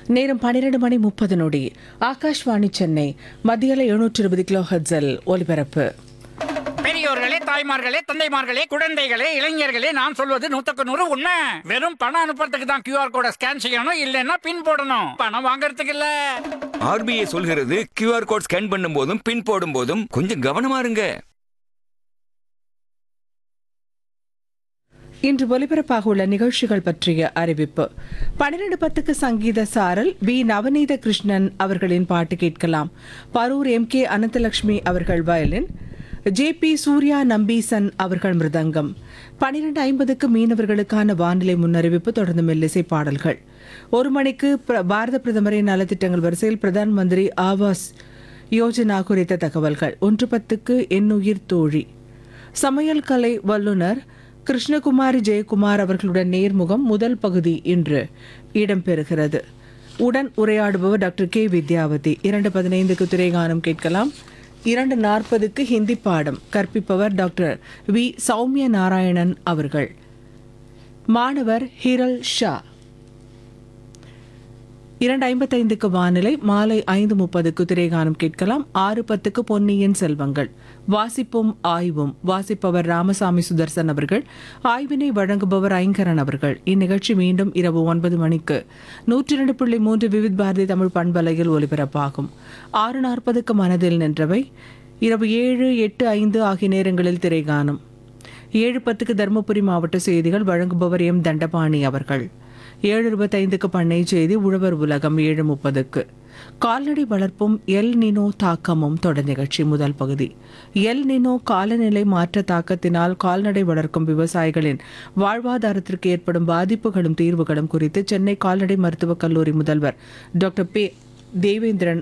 நேரம் பன்னிரண்டு மணி முப்பது நொடி ஆகாஷ்வாணி சென்னை மத்தியில் எழுநூற்று இருபது கிலோ ஹெட்ஸல் ஒலிபரப்பு பெரியோர்களே தாய்மார்களே தந்தைமார்களே குழந்தைகளே இளைஞர்களே நான் சொல்வது நூத்துக்கு நூறு உண்மை வெறும் பணம் அனுப்புறதுக்கு தான் கியூஆர் கோட ஸ்கேன் செய்யணும் இல்லைன்னா பின் போடணும் பணம் வாங்குறதுக்கு இல்ல ஆர்பிஐ சொல்கிறது கியூஆர் கோட் ஸ்கேன் பண்ணும் போதும் பின் போடும் போதும் கொஞ்சம் கவனமா இருங்க இன்று ஒலிபரப்பாக உள்ள நிகழ்ச்சிகள் பற்றிய அறிவிப்பு பன்னிரண்டு பத்துக்கு சங்கீத சாரல் பி நவநீத கிருஷ்ணன் அவர்களின் பாட்டு கேட்கலாம் பரூர் எம் கே அனந்தலட்சுமி அவர்கள் violin J P Surya Nambeesan அவர்கள் மிருதங்கம் பன்னிரண்டு ஐம்பதுக்கு மீனவர்களுக்கான வானிலை முன்னறிவிப்பு தொடர்ந்து மெல்லிசை பாடல்கள் ஒரு மணிக்கு பிர- பாரத பிரதமரின் நலத்திட்டங்கள் வரிசையில் பிரதான் மந்திரி ஆவாஸ் யோஜனா குறித்த தகவல்கள் ஒன்று பத்துக்கு எண்ணுயிர் தோழி சமையல் கலை வல்லுனர் கிருஷ்ணகுமாரி ஜெயக்குமார் அவர்களுடன் நேர்முகம் முதல் பகுதி இன்று இடம்பெறுகிறது உடன் உரையாடுபவர் டாக்டர் கே வித்யாவதி இரண்டு பதினைந்துக்கு துறைகானம் கேட்கலாம் இரண்டு நாற்பதுக்கு ஹிந்தி பாடம் கற்பிப்பவர் டாக்டர் வி சௌமிய நாராயணன் அவர்கள் மாணவர் ஹிரல் ஷா இரண்டு ஐம்பத்தைந்துக்கு வானிலை மாலை ஐந்து முப்பதுக்கு திரைகானம் கேட்கலாம் ஆறு பத்துக்கு பொன்னியின் செல்வங்கள் வாசிப்பும் ஆய்வும் வாசிப்பவர் ராமசாமி சுதர்சன் அவர்கள் ஆய்வினை வழங்குபவர் ஐங்கரன் அவர்கள் இந்நிகழ்ச்சி மீண்டும் இரவு ஒன்பது மணிக்கு நூற்றி இரண்டு புள்ளி மூன்று விவித் பாரதி தமிழ் பண்பலையில் ஒலிபரப்பாகும் ஆறு நாற்பதுக்கு மனதில் நின்றவை இரவு ஏழு எட்டு ஐந்து ஆகிய நேரங்களில் திரைகாணும் ஏழு பத்துக்கு தருமபுரி மாவட்ட செய்திகள் வழங்குபவர் எம் தண்டபாணி அவர்கள் ஏழு இருபத்தைந்துக்கு பண்ணை செய்தி உழவர் உலகம் ஏழு முப்பதுக்கு கால்நடை வளர்ப்பும் எல் நினோ தாக்கமும் தொடர் நிகழ்ச்சி முதல் பகுதி எல் நினோ காலநிலை மாற்ற தாக்கத்தினால் கால்நடை வளர்க்கும் விவசாயிகளின் வாழ்வாதாரத்திற்கு ஏற்படும் பாதிப்புகளும் தீர்வுகளும் குறித்து சென்னை கால்நடை மருத்துவக் கல்லூரி முதல்வர் டாக்டர் பே தேவேந்திரன்